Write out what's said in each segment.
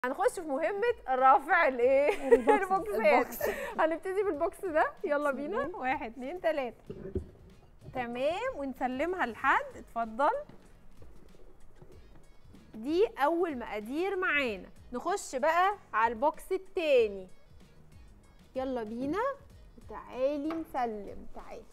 هنخش في مهمة رفع الايه؟ البوكس. البوكسات هنبتدي بالبوكس ده يلا بينا واحد اتنين تلاتة تمام ونسلمها لحد اتفضل دي أول مقادير معانا نخش بقى على البوكس التاني يلا بينا تعالي نسلم تعالي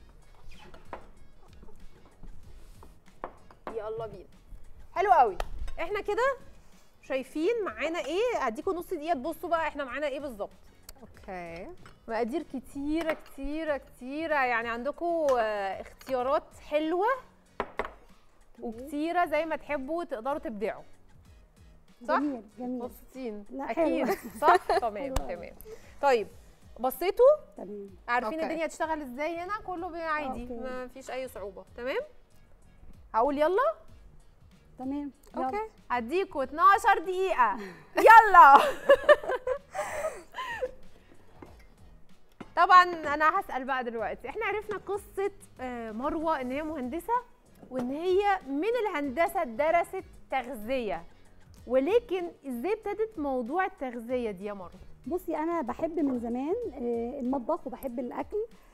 يلا بينا حلو قوي احنا كده شايفين معانا ايه هديكوا نص دقيقه تبصوا بقى احنا معانا ايه بالظبط اوكي مقادير كتيره كتيره كتيره يعني عندكم اختيارات حلوه وكتيره زي ما تحبوا تقدروا تبدعوا صح جميل جميل مبسوطين لا، اكيد حلوة. صح تمام حلوة أوي. تمام طيب بصيتوا تمام عارفين أوكي. الدنيا هتشتغل ازاي هنا كله بي- عادي أوكي. ما فيش اي صعوبه تمام هقول يلا تمام يلا. اوكي هديكوا 12 دقيقة يلا طبعا انا هسأل بقى دلوقتي احنا عرفنا قصة آه، مروة ان هي مهندسة وان هي من الهندسة درست تغذية ولكن ازاي ابتدت موضوع التغذية دي يا مروة بصي انا بحب من زمان آه، المطبخ وبحب الاكل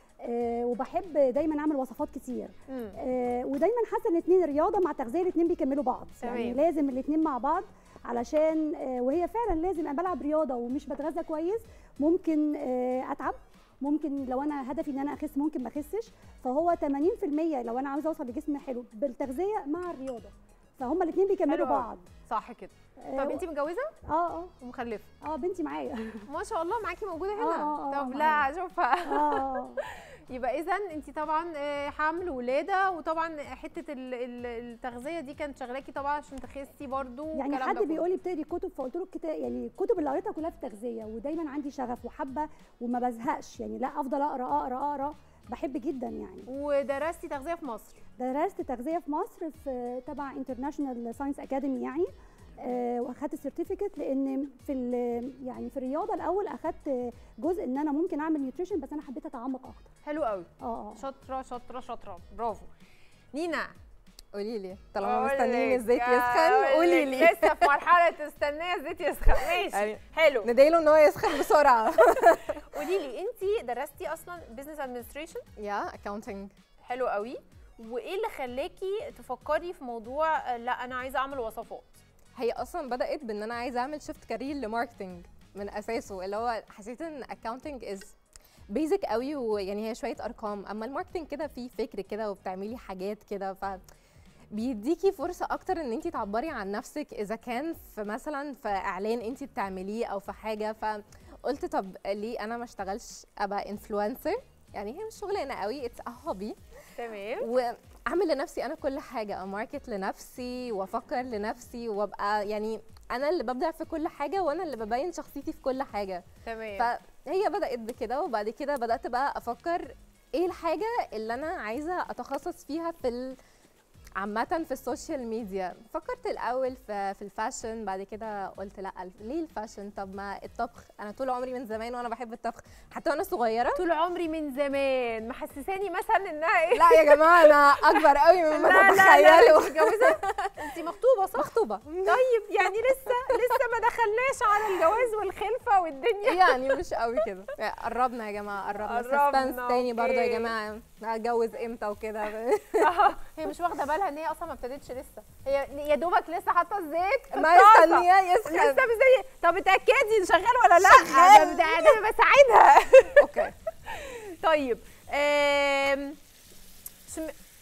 آه، وبحب دايما اعمل وصفات كتير مم. آه، ودايما حاسه ان الاثنين الرياضه مع التغذيه الاثنين بيكملوا بعض يعني تمام. لازم الاثنين مع بعض علشان آه، وهي فعلا لازم انا بلعب رياضه ومش بتغذى كويس ممكن آه، اتعب ممكن لو انا هدفي ان انا اخس ممكن ما اخسش فهو 80% لو انا عاوزه اوصل لجسم حلو بالتغذيه مع الرياضه فهما الاثنين بيكملوا حلو أوي. بعض صح كده آه، طب انتي متجوزة اه اه ومخلفة اه بنتي معايا ما شاء الله معاكي موجودة آه، هنا آه، آه، طب آه، لا اشوفها اه اه يبقى اذا انت طبعا آه، حمل ولاده وطبعا حته ال- ال- التغذيه دي كانت شغلاكي طبعا عشان تخسي برضو يعني والكلام حد ده كله. بيقول لي بتقري كتب فقلت له الكتاب يعني الكتب اللي قريتها كلها في التغذيه ودايما عندي شغف وحابه وما بزهقش يعني لا افضل اقرا اقرا اقرا بحب جدا يعني ودرستي تغذيه في مصر درست تغذيه في مصر في تبع انترناشونال ساينس اكاديمي يعني آه، واخدت السيرتيفيكت لان في ال- يعني في الرياضه الاول اخدت جزء ان انا ممكن اعمل نيوتريشن بس انا حبيت اتعمق اكتر حلو قوي اه اه شاطره شاطره شاطره برافو نينا قولي لي طالما أقول مستنيين لك، الزيت أقول يسخن قولي لك، لي لسه في مرحله تستنيه الزيت يسخن ماشي أيوة. حلو نديله ان هو يسخن بسرعه قولي لي انت درستي اصلا بزنس ادمنستريشن يا اكاونتنج حلو قوي وايه اللي خلاكي تفكري في موضوع آه، لا انا عايزه اعمل وصفات هي اصلا بدات بان انا عايزه اعمل شيفت كارير لماركتنج من اساسه اللي هو حسيت ان اكاونتنج از بيزك قوي ويعني هي شويه ارقام اما الماركتنج كده فيه فكر كده وبتعملي حاجات كده ف بيديكي فرصه اكتر ان انت تعبري عن نفسك اذا كان في مثلا في اعلان انت بتعمليه او في حاجه فقلت طب ليه انا ما اشتغلش ابقى انفلونسر يعني هي مش شغلانه قوي اتس ا هوبي تمام واعمل لنفسي انا كل حاجه اماركت لنفسي وافكر لنفسي وابقى يعني انا اللي ببدع في كل حاجه وانا اللي ببين شخصيتي في كل حاجه تمام فهي بدات بكده وبعد كده بدات بقى افكر ايه الحاجه اللي انا عايزه اتخصص فيها في ال... عامة في السوشيال ميديا فكرت الأول في, في الفاشن بعد كده قلت لا الف- ليه الفاشن طب ما الطبخ أنا طول عمري من زمان وأنا بحب الطبخ حتى وأنا صغيرة طول عمري من زمان محسساني مثلا انها ايه لا يا جماعة أنا أكبر قوي مما لا لا لا تتخيلوا انت متجوزه انت مخطوبه صح مخطوبة طيب يعني لسه لسه ما دخلناش على الجواز والخلفه والدنيا يعني مش قوي كده يعني قربنا يا جماعه قربنا قربنا، سسبنس تاني برضه يا أوكي. جماعه هتجوز امتى وكده آه، هي مش واخده بالها ان هي اصلا ما ابتدتش لسه هي يا دوبك لسه حاطه الزيت في ما الطاسة. مستنياه لسه يسخن مستنيه طب اتاكدي شغال ولا لا شغال. ده ده انا بساعدها اوكي طيب آم، شم...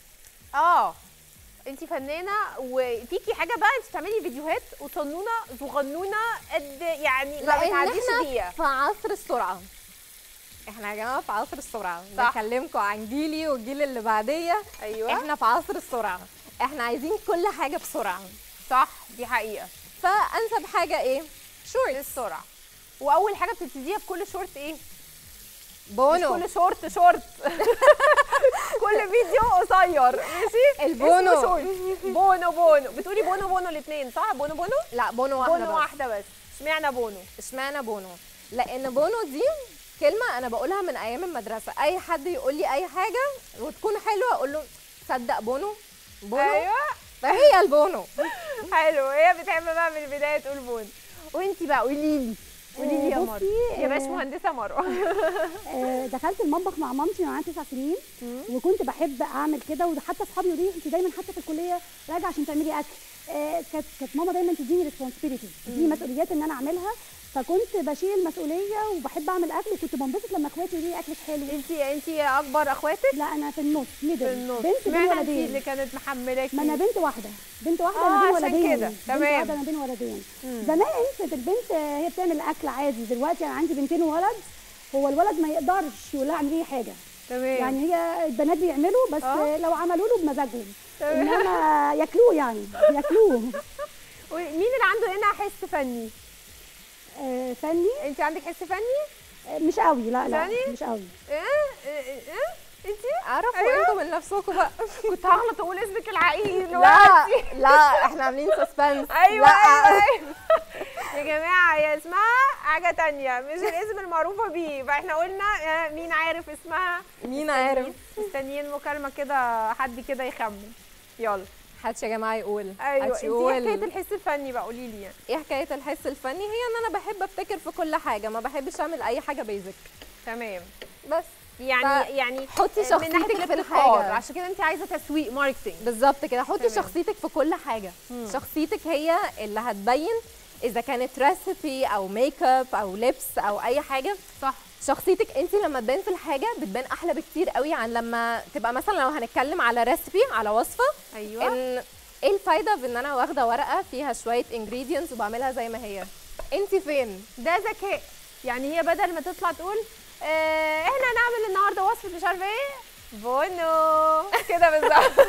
اه انت فنانه وفيكي حاجه بقى انت بتعملي فيديوهات وصنونه صغنونه قد يعني ما لان بتعديش احنا دقيقه في عصر السرعه احنا يا جماعه في عصر السرعه صح. بكلمكم عن جيلي والجيل اللي بعديه ايوه احنا في عصر السرعه احنا عايزين كل حاجه بسرعه صح دي حقيقه فانسب حاجه ايه شورت السرعه واول حاجه بتبتديها في كل شورت ايه بونو مش كل شورت شورت كل فيديو قصير ماشي البونو. اسمه شورت. بونو بونو بتقولي بونو بونو الاثنين صح بونو بونو لا بونو واحده بونو بس. واحده بس اشمعنى بونو اشمعنى بونو لان بونو دي كلمه انا بقولها من ايام المدرسه اي حد يقول لي اي حاجه وتكون حلوه اقول له تصدق بونو بونو ايوه فهي البونو حلو هي بتحب بقى من البدايه تقول بونو وانت بقى قولي لي قولي لي يا آه، مروه بصي، يا آه، باش مهندسه مروه آه، دخلت المطبخ مع مامتي وانا عندي تسع سنين وكنت بحب اعمل كده وحتى اصحابي يقولوا لي انت دايما حتى في الكليه راجعه عشان تعملي اكل آه، كانت كانت ماما دايما تديني ريسبونسبيلتي دي مسؤوليات ان انا اعملها فكنت بشيل المسؤوليه وبحب اعمل اكل وكنت بنبسط لما اخواتي يقولوا لي اكلك حلو انت انت اكبر اخواتك لا انا في النص ميدل في النص بنت بين اشمعنى انت اللي ولدين كانت محملاكي ما انا بنت واحده بنت واحده آه، ما بين عشان ولدين كده. بنت تمام. واحده ما بين ولدين مم. زمان كانت البنت آه، هي بتعمل اكل عادي دلوقتي انا عندي بنتين وولد هو الولد ما يقدرش يقول لها اعملي لي حاجه تمام يعني هي البنات بيعملوا بس آه. لو عملوا له بمزاجهم تمام. انما ياكلوه يعني ياكلوه مين اللي عنده هنا حس فني آه، فني انت عندك حس فني آه، مش قوي لا لا فني؟ مش قوي ايه ايه ايه انت اعرفوا أيوة. انتوا من نفسكم بقى كنت هغلط اقول اسمك الحقيقي لا دلوقتي لا احنا عاملين سسبنس ايوه لا ايوه أيوة. يا جماعه هي اسمها حاجه تانية مش الاسم المعروفه بيه فاحنا قلنا آه، مين عارف اسمها مين عارف مستنيين مكالمه كده حد كده يخمن يلا محدش يا جماعه يقول ايوه محدش انت ايه يقول. حكايه الحس الفني بقى قولي لي يعني ايه حكايه الحس الفني هي ان انا بحب ابتكر في كل حاجه ما بحبش اعمل اي حاجه بيزك تمام بس يعني ف- يعني حطي من ناحية شخصيتك في الابتكار، الحاجه عشان كده انت عايزه تسويق ماركتنج بالظبط كده حطي تمام. شخصيتك في كل حاجه شخصيتك هي اللي هتبين اذا كانت ريسيبي او ميك اب او لبس او اي حاجه صح شخصيتك انت لما تبان في الحاجه بتبان احلى بكتير قوي عن لما تبقى مثلا لو هنتكلم على ريسيبي على وصفه ايوه ان ايه الفايده بان انا واخده ورقه فيها شويه انجريدينتس وبعملها زي ما هي انت فين ده ذكاء يعني هي بدل ما تطلع تقول آه احنا هنعمل النهارده وصفه مش عارفه ايه بونو كده بالظبط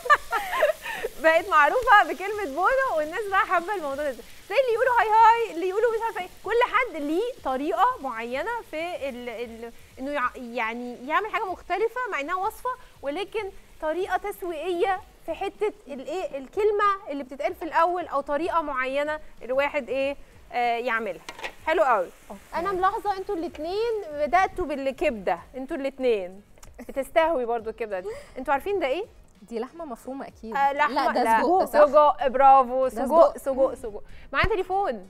بقت معروفه بكلمه بونو والناس بقى حابه الموضوع ده زي اللي يقولوا هاي هاي اللي يقولوا مش عارفه ايه كل حد ليه طريقه معينه في ال ال انه يع- يعني يعمل حاجه مختلفه مع انها وصفه ولكن طريقه تسويقيه في حته الايه الكلمه اللي بتتقال في الاول او طريقه معينه الواحد ايه آه يعملها حلو قوي انا ملاحظه انتوا الاثنين بداتوا بالكبده انتوا الاثنين بتستهوي برضو الكبده دي انتوا عارفين ده ايه دي لحمه مفرومه اكيد آه لحمه لا ده سجق ده صح سجق برافو ده سجق سجق. سجق سجق معانا تليفون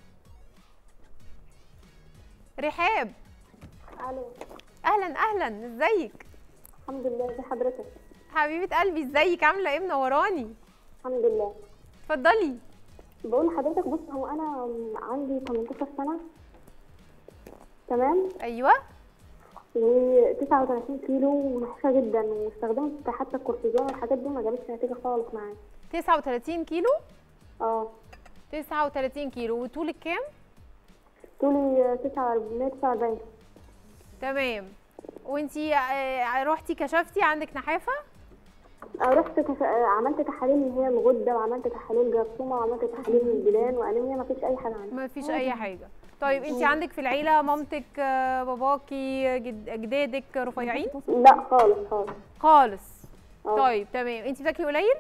رحاب الو اهلا اهلا ازيك الحمد لله ازي حضرتك حبيبه قلبي ازيك عامله ايه منوراني الحمد لله اتفضلي بقول لحضرتك بص هو انا عندي 18 سنه تمام ايوه و39 كيلو ونحيفه جدا واستخدمت حتى الكورتيزون والحاجات دي ما جابتش نتيجه خالص معايا 39 كيلو اه 39 كيلو وطولك كام طولي 49 تمام وانتي آه، رحتي كشفتي عندك نحافه رحت كف... آه، عملت تحاليل اللي هي الغده وعملت تحاليل جرثومه وعملت تحاليل البلان وانيميا ما فيش اي حاجه عندي ما فيش اي حاجه طيب انتي عندك في العيله مامتك آه، باباكي جد- اجدادك رفيعين لا خالص خالص خالص آه. طيب تمام انتي بتاكلي قليل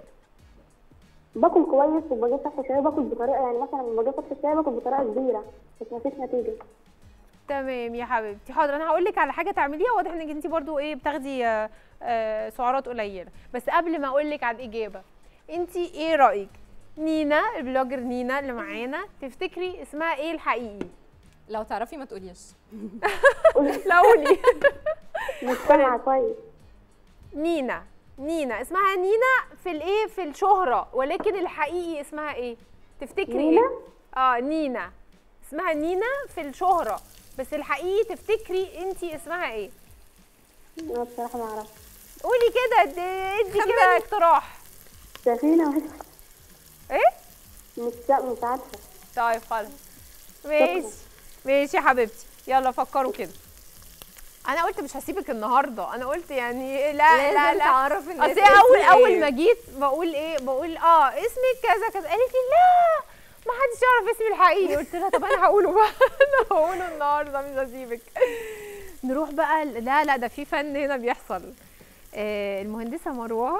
باكل كويس وبجيب فتح الشاي باكل بطريقه يعني مثلا لما بجيب فتح الشاي باكل بطريقه كبيره بس ما فيش نتيجه تمام يا حبيبتي حاضر انا هقول لك على حاجه تعمليها واضح انك انت برضو ايه بتاخدي آه، آه، سعرات قليله بس قبل ما اقول لك على الاجابه انت ايه رايك نينا البلوجر نينا اللي معانا تفتكري اسمها ايه الحقيقي لو تعرفي ما تقوليش لا قولي مجتمع كويس نينا نينا اسمها نينا في الايه في الشهره ولكن الحقيقي اسمها ايه تفتكري نينا؟ ايه اه نينا اسمها نينا في الشهره بس الحقيقي تفتكري انت اسمها ايه انا بصراحه ما اعرفش قولي كده ادي ادي كده اقتراح سفينه مش ايه مش مش عارفه طيب خلاص ماشي ماشي يا حبيبتي يلا فكروا كده انا قلت مش هسيبك النهارده انا قلت يعني لا لا لازم لا تعرف الناس اصل هي اول اسمي اول إيه. ما جيت بقول ايه بقول اه اسمك كذا كذا قالت لي لا ما حدش يعرف اسمي الحقيقي قلت لها طب انا هقوله بقى انا هقوله النهارده مش هسيبك نروح بقى ل- لا لا ده في فن هنا بيحصل آه المهندسه مروه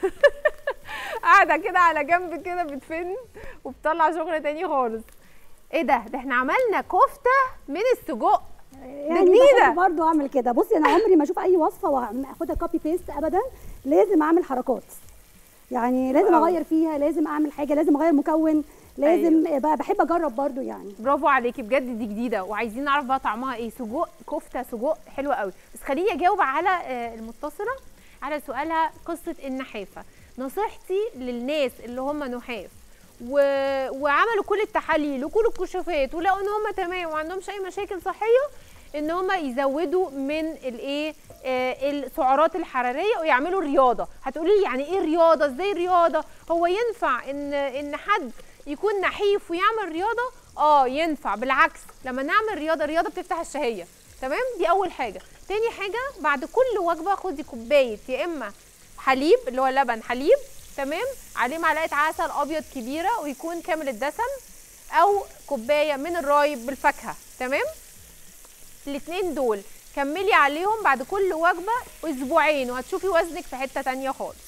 قاعده كده على جنب كده بتفن وبتطلع شغل تاني خالص ايه ده ده احنا عملنا كفته من السجق يعني جديدة. بحب برضه اعمل كده بصي انا عمري ما اشوف اي وصفه واخدها كوبي بيست ابدا لازم اعمل حركات يعني لازم آه. اغير فيها لازم اعمل حاجه لازم اغير مكون لازم آه، بقى بحب اجرب برضو يعني برافو عليكي بجد دي جديده وعايزين نعرف بقى طعمها ايه سجق كفته سجق حلوه قوي بس خليني اجاوب على آه، المتصله على سؤالها قصه النحافه نصيحتي للناس اللي هم نحاف و... وعملوا كل التحاليل وكل الكشوفات ولقوا ان هم تمام وما عندهمش اي مشاكل صحيه ان هم يزودوا من الايه آه السعرات الحراريه ويعملوا رياضه هتقولي لي يعني ايه رياضه ازاي رياضه هو ينفع ان ان حد يكون نحيف ويعمل رياضه اه ينفع بالعكس لما نعمل رياضه الرياضه بتفتح الشهيه تمام دي اول حاجه تاني حاجه بعد كل وجبه خدي كوبايه يا اما حليب اللي هو لبن حليب تمام عليه معلقه عسل ابيض كبيره ويكون كامل الدسم او كوبايه من الرايب بالفاكهه تمام الاثنين دول كملي عليهم بعد كل وجبه اسبوعين وهتشوفي وزنك في حته تانية خالص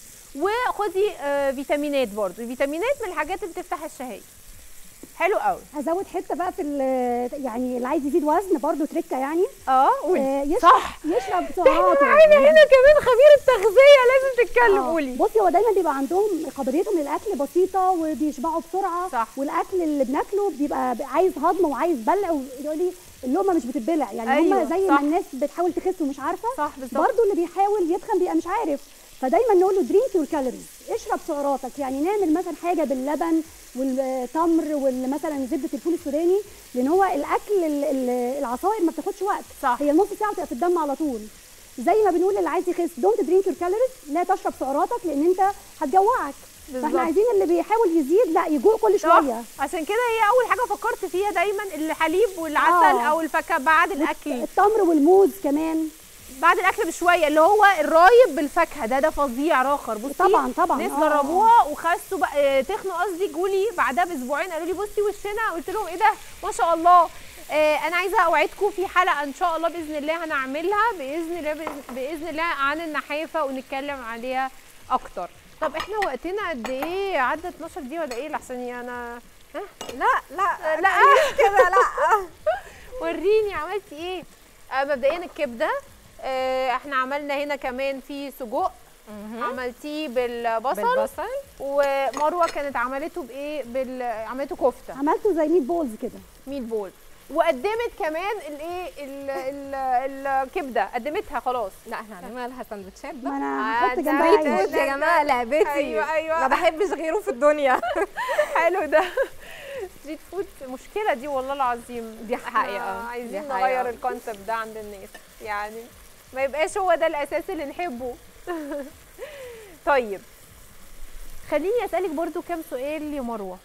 وخدي آه فيتامينات برضو الفيتامينات من الحاجات اللي بتفتح الشهيه حلو قوي هزود حته بقى في ال- يعني اللي عايز يزيد وزن برضو تركه يعني اه قولي آه، يشرب صح يشرب احنا سعراته معانا هنا كمان خبير التغذيه لازم تتكلم آه. قولي بصي هو دايما بيبقى عندهم قابليتهم للاكل بسيطه وبيشبعوا بسرعه صح. والاكل اللي بناكله بيبقى ب- عايز هضم وعايز بلع ويقول لي اللقمه مش بتتبلع يعني أيوة، هم زي صح. ما الناس بتحاول تخس ومش عارفه صح بالظبط برضو اللي بيحاول يتخن بيبقى مش عارف فدايما نقول له درينك يور كالوريز اشرب سعراتك يعني نعمل مثلا حاجه باللبن والتمر ومثلا زبده الفول السوداني لان هو الاكل ال- ال- العصائر ما بتاخدش وقت صح. هي نص ساعه وتبقى في الدم على طول زي ما بنقول اللي عايز يخس دونت درينك يور كالوريز لا تشرب سعراتك لان انت هتجوعك بالظبط. فاحنا عايزين اللي بيحاول يزيد لا يجوع كل صح شويه عشان كده هي اول حاجه فكرت فيها دايما الحليب والعسل آه. او الفاكهه بعد الاكل التمر والموز كمان بعد الاكل بشويه اللي هو الرايب بالفاكهه ده ده فظيع راخر بصي طبعا طبعا ناس آه. جربوها وخسوا بقى آه، تخنوا قصدي جولي بعدها باسبوعين قالوا لي بصي وشنا قلت لهم ايه ده ما شاء الله آه انا عايزه اوعدكم في حلقه ان شاء الله باذن الله هنعملها باذن الله بإذن- باذن الله عن النحافه ونتكلم عليها اكتر طب احنا وقتنا قد ايه عدى 12 دي ولا ايه لحسن انا ها لا لا لا كده لا وريني عملتي ايه آه مبدئيا الكبده آه احنا عملنا هنا كمان في سجق عملتيه بالبصل, بالبصل ومروه كانت عملته بايه بال... عملته كفته عملته زي ميت بولز كده ميت بول وقدمت كمان الايه ال- ال- الكبده قدمتها خلاص لا احنا هنعمل لها سندوتشات ما بقى انا آه، هحط ده جنبها بيت عيش فود. يا جماعه لعبتي أيوة، أيوة. ما بحبش غيره في الدنيا حلو ده ستريت فود مشكله دي والله العظيم دي حقيقة، إحنا دي عايزين حقيقة. نغير الكونسبت ده عند الناس يعني ما يبقاش هو ده الاساس اللي نحبه طيب خليني اسالك برضو كام سؤال يا مروه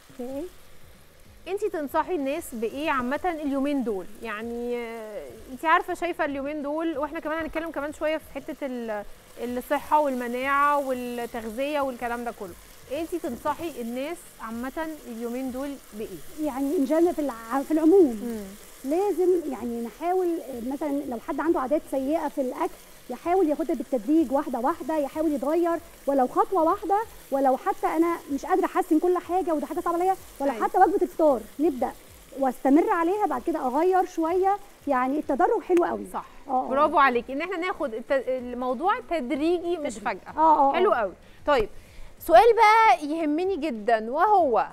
انت تنصحي الناس بايه عامه اليومين دول يعني انت عارفه شايفه اليومين دول واحنا كمان هنتكلم كمان شويه في حته ال- الصحه والمناعه والتغذيه والكلام ده كله انت تنصحي الناس عامه اليومين دول بايه يعني ان جنرال في الع- في العموم لازم يعني نحاول آه، مثلا لو حد عنده عادات سيئه في الاكل يحاول ياخدها بالتدريج واحده واحده يحاول يتغير ولو خطوه واحده ولو حتى انا مش قادره احسن كل حاجه وده حاجه صعبه عليا ولو أيوة. حتى وجبه الفطار نبدا واستمر عليها بعد كده اغير شويه يعني التدرج حلو قوي صح اه آه. برافو عليكي ان احنا ناخد الت- الموضوع تدريجي مش فجاه اه اه حلو قوي طيب سؤال بقى يهمني جدا وهو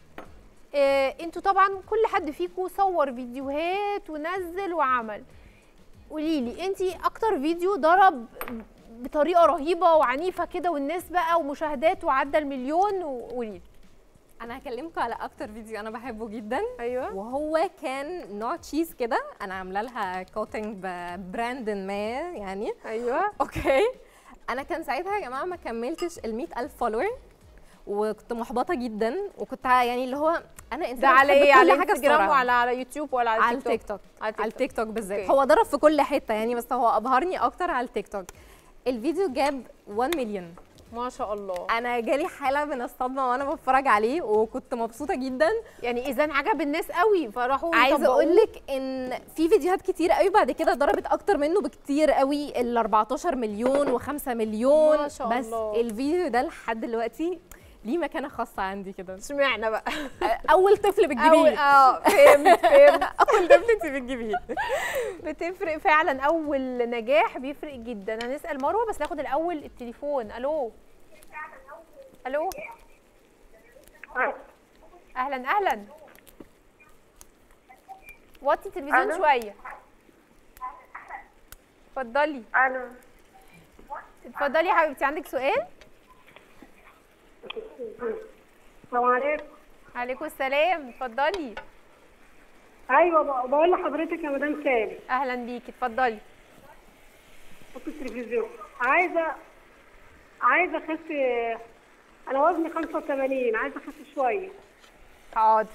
آه انتوا طبعا كل حد فيكم صور فيديوهات ونزل وعمل قولي لي انت اكتر فيديو ضرب بطريقه رهيبه وعنيفه كده والناس بقى ومشاهدات وعدى المليون وقولي لي انا هكلمكم على اكتر فيديو انا بحبه جدا ايوه وهو كان نوع تشيز كده انا عامله لها كوتنج ببراند ما يعني ايوه اوكي انا كان ساعتها يا جماعه ما كملتش ال ألف فولور وكنت محبطه جدا وكنت يعني اللي هو انا ده انسان على بحب ايه كل على حاجه انستجرام بسرعة. ولا على يوتيوب ولا على على التيك التيك توك على على التيك التيك توك بالذات أوكي. هو ضرب في كل حته يعني بس هو ابهرني اكتر على التيك توك الفيديو جاب 1 مليون ما شاء الله انا جالي حاله من الصدمه وانا بتفرج عليه وكنت مبسوطه جدا يعني اذا عجب الناس قوي فراحوا عايزه يطبقوه. اقول لك ان في فيديوهات كتير قوي بعد كده ضربت اكتر منه بكتير قوي ال 14 مليون و5 مليون ما شاء بس الله. الفيديو ده لحد دلوقتي ليه مكانه خاصه عندي كده اشمعنى بقى اول طفل أول بتجيبيه اه فهمت فهمت اول طفل انت بتجيبيه بتفرق فعلا اول نجاح بيفرق جدا هنسال مروه بس ناخد الاول التليفون الو الو اهلا اهلا وطي التلفزيون ألو. شويه اتفضلي الو اتفضلي يا حبيبتي عندك سؤال السلام عليكم عليكم السلام اتفضلي ايوه ب- بقول لحضرتك يا مدام سالي اهلا بيكي اتفضلي حط التلفزيون عايزه عايزه اخس انا وزني 85 عايزه اخس شويه حاضر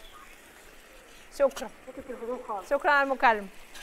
شكرا حط التلفزيون خالص شكرا على المكالمه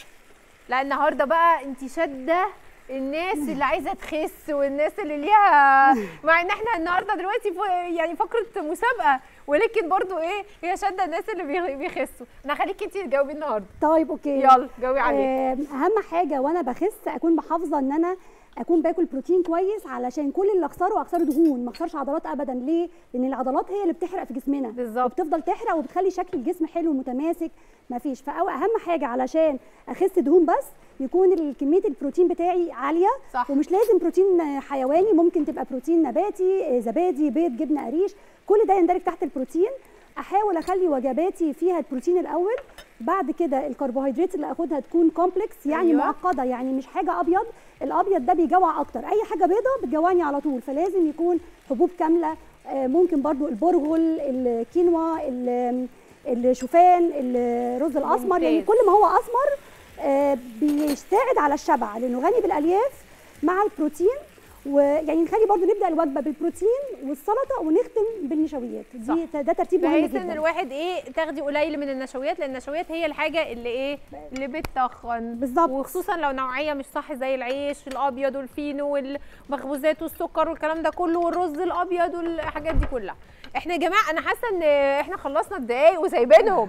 لا النهارده بقى انت شاده الناس اللي عايزه تخس والناس اللي ليها مع ان احنا النهارده دلوقتي ف... يعني فقره مسابقه ولكن برضو ايه هي شاده الناس اللي بيغ- بيخسوا انا هخليكي انت تجاوبي النهارده طيب اوكي يلا جاوبي عليه آم، اهم حاجه وانا بخس اكون محافظه ان انا اكون باكل بروتين كويس علشان كل اللي اخسره اخسره دهون ما اخسرش عضلات ابدا ليه لان العضلات هي اللي بتحرق في جسمنا بالظبط. وبتفضل تحرق وبتخلي شكل الجسم حلو ومتماسك ما فيش فاهم حاجه علشان اخس دهون بس يكون ال- كميه البروتين بتاعي عاليه صح. ومش لازم بروتين حيواني ممكن تبقى بروتين نباتي آه، زبادي بيض جبنه قريش كل ده يندرج تحت البروتين احاول اخلي وجباتي فيها البروتين الاول بعد كده الكربوهيدرات اللي اخدها تكون كومبلكس يعني أيوة. أيوة. معقده يعني مش حاجه ابيض الابيض ده بيجوع اكتر اي حاجه بيضه بتجوعني على طول فلازم يكون حبوب كامله آه، ممكن برضو البرغل الكينوا ال- الشوفان الرز الاسمر يعني ممتاز. كل ما هو اسمر آه، بيساعد على الشبع لانه غني بالالياف مع البروتين ويعني نخلي برضو نبدا الوجبه بالبروتين والسلطه ونختم بالنشويات دي ده ترتيب مهم بحيث ان جدا الواحد ايه تاخدي قليل من النشويات لان النشويات هي الحاجه اللي ايه اللي بتتخن بالظبط. وخصوصا لو نوعيه مش صح زي العيش الابيض والفينو والمخبوزات والسكر والكلام ده كله والرز الابيض والحاجات دي كلها احنا يا جماعه انا حاسه ان احنا خلصنا الدقايق وسايبينهم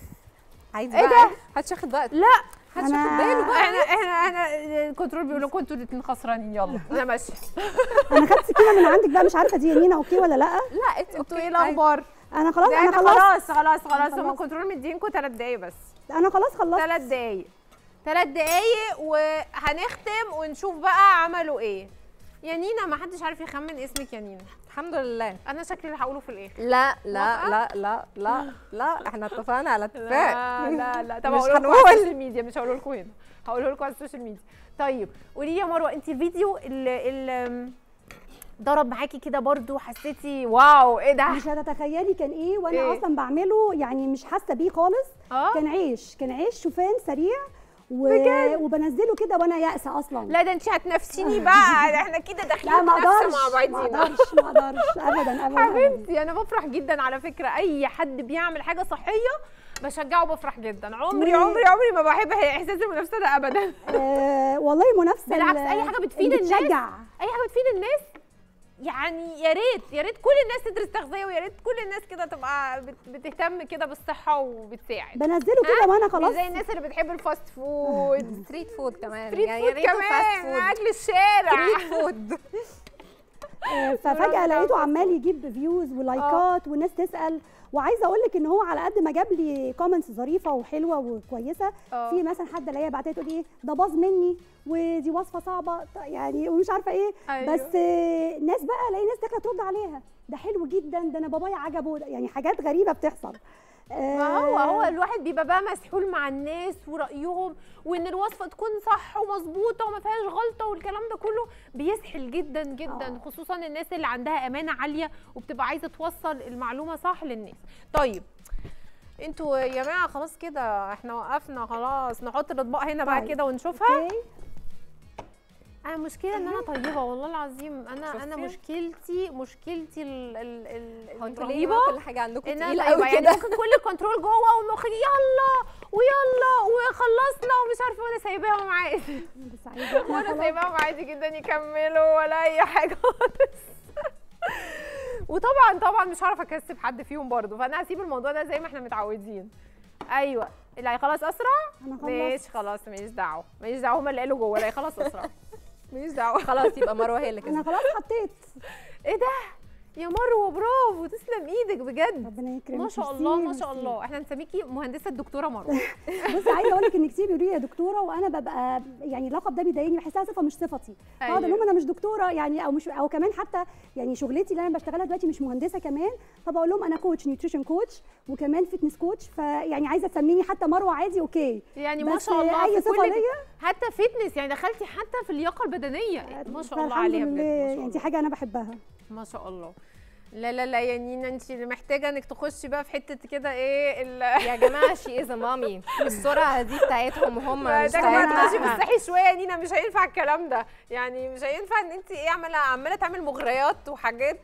عايز إيه بقى ده؟ محدش ياخد وقت لا محدش أنا- ياخد باله بقى احنا احنا احنا الكنترول بيقول لكم انتوا الاثنين خسرانين يلا انا ماشيه انا خدت سكينه من عندك بقى مش عارفه دي يمينه اوكي ولا لا لا انت انتوا ايه الاخبار؟ انا خلاص ده انا احنا خلاص خلاص خلاص خلاص هم خلاص. الكنترول مدينكم ثلاث دقايق بس انا خلاص خلصت ثلاث دقايق ثلاث دقايق وهنختم ونشوف بقى عملوا ايه يا نينا ما حدش عارف يخمن اسمك يا نينا الحمد لله انا شكلي اللي هقوله في الاخر لا لا موافقة؟ لا لا لا لا احنا اتفقنا على اتفاق لا لا لا طب مش هقول لكم على هنقول. السوشيال ميديا مش هقول لكم هنا هقول لكم على السوشيال ميديا طيب قولي لي يا مروه انت الفيديو اللي, اللي ضرب معاكي كده برضو حسيتي واو ايه ده مش هتتخيلي كان ايه وانا إيه؟ إيه؟ اصلا بعمله يعني مش حاسه بيه خالص اه كان عيش كان عيش شوفان سريع و... بجد؟ وبنزله كده وانا يائسه اصلا لا ده انت هتنافسيني بقى ده احنا كده داخلين لا ما منافسة اقدرش مع ما بعضينا اقدرش ما اقدرش ابدا ابدا, أبداً. حبيبتي انا بفرح جدا على فكره اي حد بيعمل حاجه صحيه بشجعه وبفرح جدا عمري و- عمري عمري ما بحب احساس المنافسه ده ابدا آه والله منافسه بالعكس، ال- أي حاجة بتفيد اللي الناس. بتشجع اي حاجه بتفيد الناس يعني يا ريت يا ريت كل الناس تدرس تغذيه ويا ريت كل الناس كده تبقى بت- بتهتم كده بالصحه وبتساعد بنزله كده وانا مش خلاص زي الناس اللي بتحب الفاست فود ستريت فود كمان ستريت يعني فود يا ريته كمان فود اكل الشارع ستريت فود آه، ففجاه لقيته عمال يجيب فيوز ولايكات والناس تسال وعايزه اقول لك ان هو على قد ما جاب لي كومنتس ظريفه وحلوه وكويسه اه. في مثلا حد الاقيها بعتها تقول ايه ده باظ مني ودي وصفه صعبه ط- يعني ومش عارفه ايه أيوه. بس آه، ناس بقى الاقي ناس داخله ترد عليها ده حلو جدا ده انا بابايا عجبه ده- يعني حاجات غريبه بتحصل ما هو هو الواحد بيبقى بقى مسحول مع الناس ورأيهم وان الوصفه تكون صح ومظبوطه وما فيهاش غلطه والكلام ده كله بيسحل جدا جدا آه. خصوصا الناس اللي عندها امانه عاليه وبتبقى عايزه توصل المعلومه صح للناس طيب انتوا يا جماعه خلاص كده احنا وقفنا خلاص نحط الاطباق هنا بقى طيب. كده ونشوفها اوكي انا المشكله ان انا طيبه والله العظيم انا انا شفتي؟ مشكلتي مشكلتي ال ال ال هو انتوا الرهيبه ليه كل حاجه عندكم ان انا تقيله طيبه قوي يعني كده ممكن كل الكنترول جوه والمخ يلا ويلا وخلصنا ومش عارفه وانا سايباهم عادي بس عايزه وانا خلاص. سايباهم عادي جدا يكملوا ولا اي حاجه خالص وطبعا طبعا مش هعرف اكسب حد فيهم برضه فانا هسيب الموضوع ده زي ما احنا متعودين ايوه اللي هيخلص اسرع انا خلصت ماشي خلاص ماليش دعوه ماليش دعوه هما اللي قالوا جوه اللي هيخلص اسرع ماليش دعوه خلاص يبقى مروه هي اللي كسبت انا خلاص حطيت ايه ده يا مروه برافو تسلم ايدك بجد ربنا يكرمك ما شاء ميرسي، الله ما شاء ميرسي. الله احنا نسميكي مهندسه الدكتوره مروه بصي عايزه اقول لك ان كتير بيقولوا لي يا دكتوره وانا ببقى يعني اللقب ده بيضايقني بحسها صفه مش صفتي أيوة. اقعد اقول لهم انا مش دكتوره يعني او مش او كمان حتى يعني شغلتي اللي انا بشتغلها دلوقتي مش مهندسه كمان فبقول لهم انا كوتش نيوتريشن كوتش وكمان فتنس كوتش فيعني عايزه تسميني حتى مروه عادي اوكي يعني ما بس شاء الله اي في صفه كل ليا حتى فتنس يعني دخلتي حتى في اللياقه البدنيه ما شاء الله فالحمد عليها بجد لله ما شاء يعني دي الله. حاجه انا بحبها ما شاء الله لا لا لا يا نينا انت اللي محتاجه انك تخشي بقى في حته كده ايه ال يا جماعه شي از مامي السرعه دي بتاعتهم هم مش محتاجه بقى بتاعتنا. تخشي بتاعتنا بالصحي شويه يا نينا مش هينفع الكلام ده يعني مش هينفع ان انت ايه عماله عماله تعمل مغريات وحاجات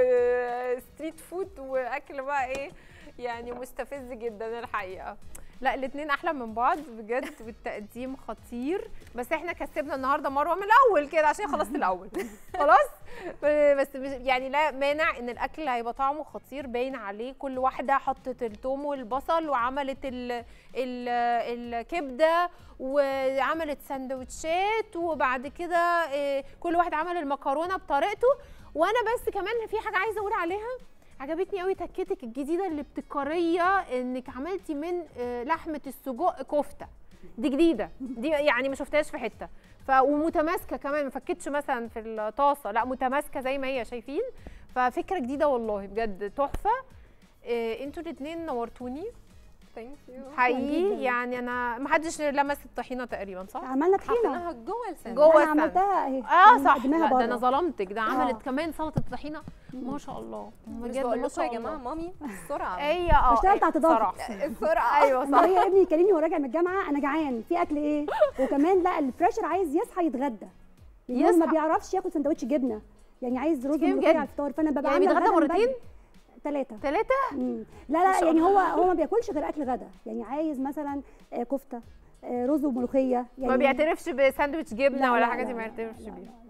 وستريت فود واكل بقى ايه يعني مستفز جدا الحقيقه لا الاثنين احلى من بعض بجد والتقديم خطير بس احنا كسبنا النهارده مروه من الاول كده عشان خلصت الاول خلاص بس مش- يعني لا مانع ان الاكل هيبقى طعمه خطير باين عليه كل واحده حطت الثوم والبصل وعملت ال ال الكبده وعملت سندوتشات وبعد كده إيه، كل واحد عمل المكرونه بطريقته وانا بس كمان في حاجه عايزه اقول عليها عجبتني قوي تكتك الجديده الابتكاريه انك عملتي من آه، لحمه السجق كفته دي جديده دي يعني ما شفتهاش في حته ف ومتماسكه كمان ما فكتش مثلا في الطاسه لا متماسكه زي ما هي شايفين ففكره جديده والله بجد تحفه إيه انتوا الاثنين نورتوني ثانك يو حقيقي جداً. يعني انا ما حدش لمس الطحينه تقريبا صح عملنا طحينه حطيناها جوه الساندوتش جوه انا الساندوتش. عملتها اهي اه يعني صح مقدماها لا ده بره. انا ظلمتك ده عملت آه. كمان سلطه طحينه ما شاء الله مش بجد بقول ما لكم يا شاء جماعه الله مامي السرعه هي اه بشتغل إيه، تحت ضغط. صراحة. السرعه ايوه ما صح هي ابني يكلمني وهو راجع من الجامعه انا جعان في اكل ايه وكمان لا البريشر عايز يصحى يتغدى يعني هو ما يصحى. بيعرفش ياخد سندوتش جبنه يعني عايز رز كده وملوخيه بجد؟ على الفطار فانا ببقى يعني عاملة بيتغدى الغدا من مرتين؟ بدري. ثلاثه ثلاثة مم. لا ما لا شاء يعني الله. هو هو ما بياكلش غير اكل غدا يعني عايز مثلا آه، كفته آه، رز وملوخيه يعني ما بيعترفش بساندوتش لا، جبنه ولا لا، حاجه دي لا، ما لا، يعترفش لا، بيها لا.